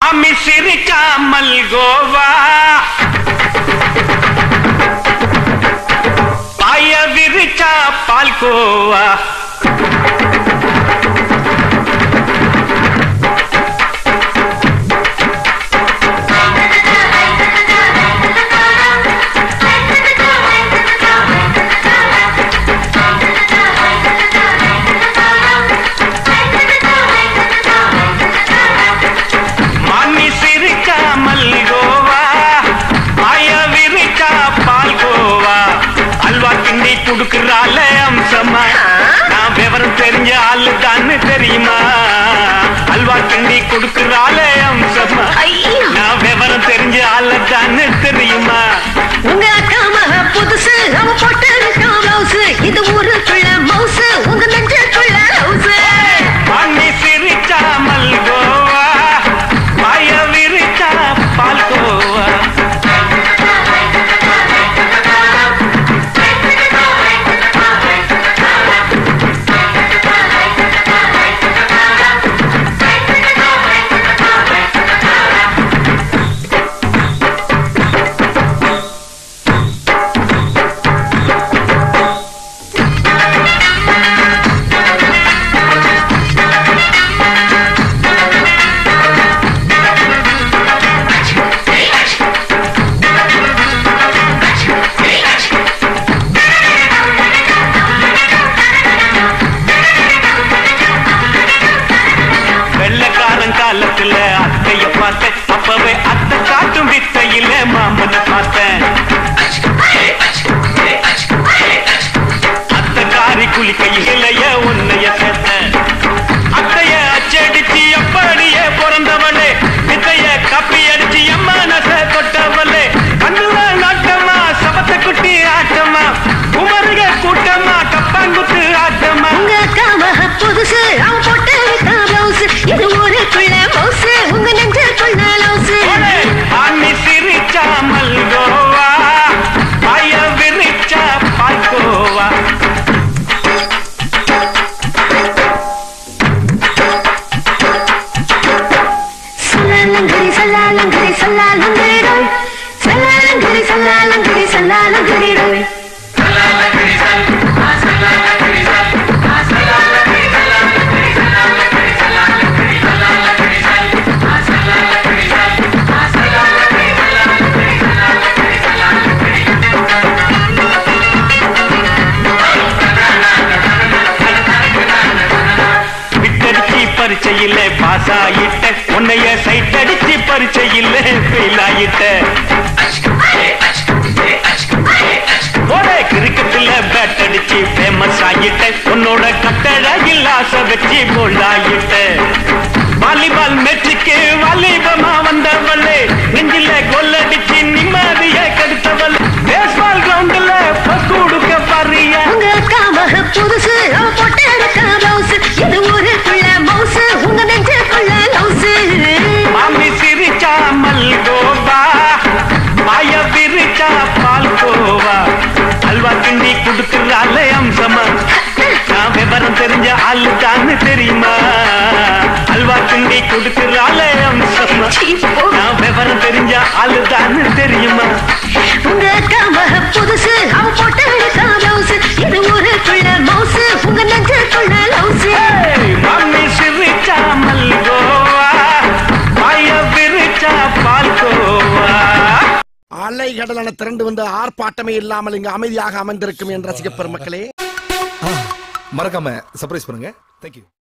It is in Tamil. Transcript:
மாமி சிரிக்காமல் கோவா பாய விரிச்சா பால்கோவா மாமி சிரிக்காமல் கோவா பாய விரிச்சா பால்கோவா அல்வா கிண்டி குடுக்கறால அம்சமா நான் விவரம் தெரிஞ்ச ஆளு தான்னு தெரியுமா அல்வா கிண்டி குடுக்கறால அம்சமா ஐயோ நான் விவரம் தெரிஞ்ச ஆளு தான்னு தெரியுமா உங்க அக்கா மக புதுசு அவ போட்டு இருக்கா பிளவுஸ் இது ஊருக்குள்ள மவுசு உங்க நெஞ்சுக்குள்ள ஹவுஸ் மாமி சிரிக்காமல் கோவா பாய விரிச்சா பால்கோவா வெள்ளக்காரன் காலத்துல அத்தைய பார்த்தேன் அப்பவே அத்தை காட்டும் வித்தையில மாமனை பார்த்தேன் அத்தை காரி குளிக்கையிலைய உன்னைய சேர்த்தேன் அத்தைய அச்சடிச்சு அப்படியே பிறந்தவளே வித்தைய கப்பி அடிச்சு எம்மானச தொட்டவளே கண்ணுல நாட்டமா சபத்த குட்டி ஆட்டமா குமருக கூட்டமா கப்பாங்குத்து ஆட்டமா உங்க அக்கா மக புதுசு அவ போட்டு இருக்கா பிளவுஸ் இது ஊருக்குள்ள மவுசு உங்க நெஞ்சுக்குள்ள லவுஸ் ஓலே, ஆமி சிரிச்சா மல்கோவா பாய விரிச்சா பால்கோவா சல்லாலங்கடி சல்லாலங்கடி சல்லாலங்கடி டோய் சல்லாலங்கடி சல்லாலங்கடி சல்லாலங்கடி டோய் விட்டடிச்சு பரீட்சையில பாஸ் ஆயிட்ட உன்னைய சைட் அடிச்சு பரீட்சையில ஃபெயில் ஆயிட்ட ஓடே கிரிக்கெட்ல பேட் அடிச்சு ஃபேமஸ் ஆயிட்ட உன்னோட கட்டழகில் ஆசை வச்சு போல்ட் ஆயிட்ட வாலிபால் மேட்சுக்கு வாலிபமா வந்தவளே நெஞ்சில கொல்லடிச்சு நிம்மதிய கெடுத்தவள் பேஸ்பால் கிரவுண்ட்ல ஃபர்ஸ்ட் கொடுக்க பாரியா உங்க அக்கா மக புதுசு அவ போட்டு இருக்கா பிளவுஸ் இது ஊருக்குள்ள மவுசு உங்க நெஞ்சுக்குள்ள லவுஸ் மாமி சிரிச்சா மல்கோவா மாய விரிச்சா பால்கோவா அல்வா கிண்டி குடுக்கறால அம்சமா நான் விவரம் தெரிஞ்ச ஆளு தான்னு தெரியுமா அல்வா கிண்டி குடுக்கறால அம்சமா நான் விவரம் தெரிஞ்ச ஆளு தான்னு தெரியுமா உங்க அக்கா மக புதுசு அவ போட்டு இருக்கா பிளவுஸ் இது ஊருக்குள்ள மவுசு உங்க நெஞ்சுக்குள்ள லவுஸ் ஏய், மாமி சிரிச்சா மல்கோவா மாய விரிச்சா பால்கோவா அலை கடலான திரண்டு வந்து ஆர்ப்பாட்டமே இல்லாமல் இங்கு அமைதியாக அமர்ந்திருக்கும் என் ரசிக பெருமக்களே மறக்காம சர்ப்ரைஸ் பண்ணுங்க தேங்க்யூ